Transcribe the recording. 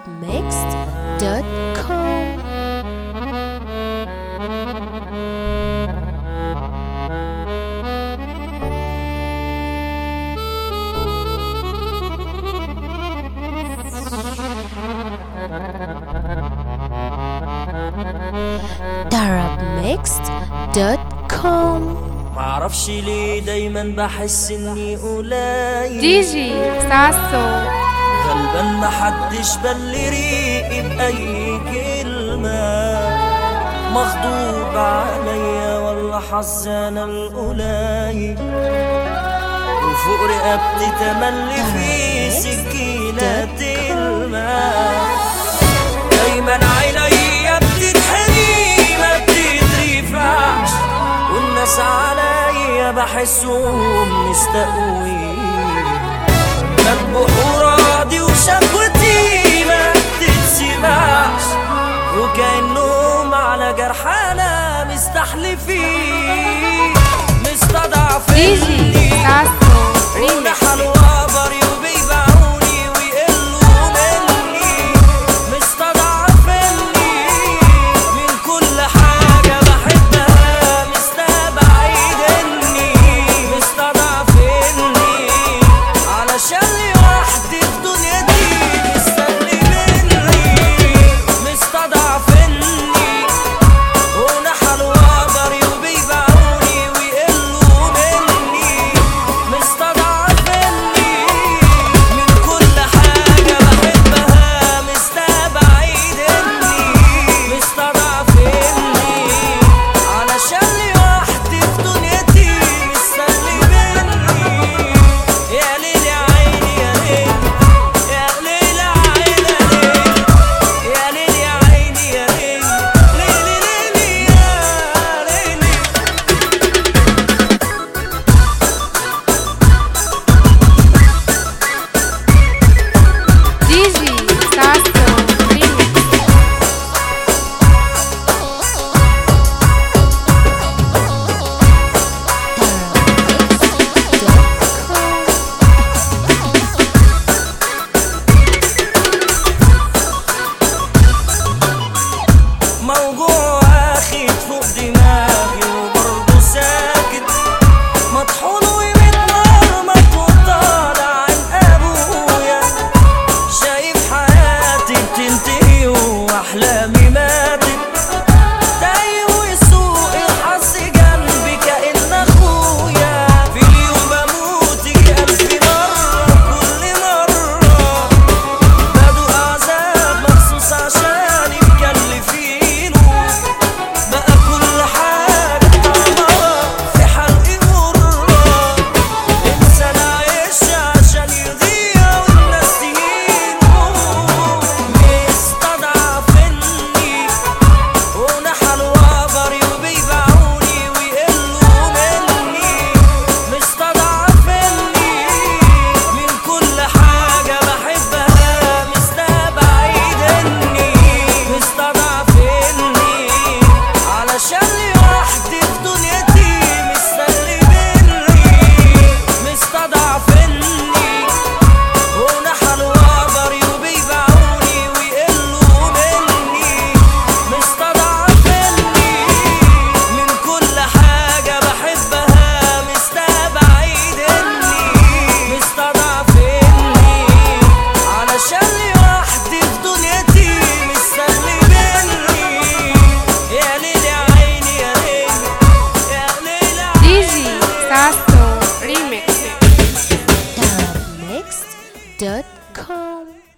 arabmixed.com arabmixed.com معرفش ليه دايما بحس اني قليل دي جي ساسو غلبان محدش بل ريقي بأي كلمة مغضوب عليا ولا حزانة القليل وفوق رقبتي تملي في سكينة الماء دايما عينيا بتتحني ما بتترفعش والناس عليا بحسهم مستقوين مذبوح وراضي وشكوتي ما بتتسمعش وكأنهم على جرحنا مستحلفين دي جي مستضعفيني ساسو ريميكس ونحلوا قبري وبيبيعوني ويقلوا مني مستضعفني من كل حاجة بحبها مستبعدني مستضعفني علشان لوحدي في دنيتي مستني مني مستضعفني ونحلوا قبري وبيبيعوني ويقلوا مني مستضعفني من كل حاجة بحبها مستبعدني مستضعفني علشان لوحدي في دنيتي مستني مني يا ليل يا عيني يا ليل يا ليل يا عيني يا ليل يا عيني يا ليل ليلي ليلي يا ليلي دي جي ساسو ريميكس موجوع واخد فوق دماغي وبرضه ساكت مطحون ومتمرمط وطالع عن ابويا شايف حياتي بتنتهي واحلامي ماتت تايه وسوق الحظ جنبي كأن اخويا في اليوم بموت يجي قلبي مرة كل مرة بدو عذاب مخصوص عشان مكلفينه بقى كل حاجة طعمها في حلقي مرة إنسان عايش عشان يضيع والناس تهينه مستضعفني ونحلوا قبري وبيبيعوني ويقلوا مني مستضعفني من كل حاجة بحبها مستبعدني مستضعفني علشان لوحدي في دنيتي مستني مني مستضعفني ونحلوا قبري وبيبيعوني ويقلوا مني مستضعفني من كل حاجة بحبها مستبعدني مستضعفني علشان لوحدي في دنيتي مستني مني يا ليل يا عيني يا ليل يا ليل يا دي جي ساسو ريميكس arabmixed.com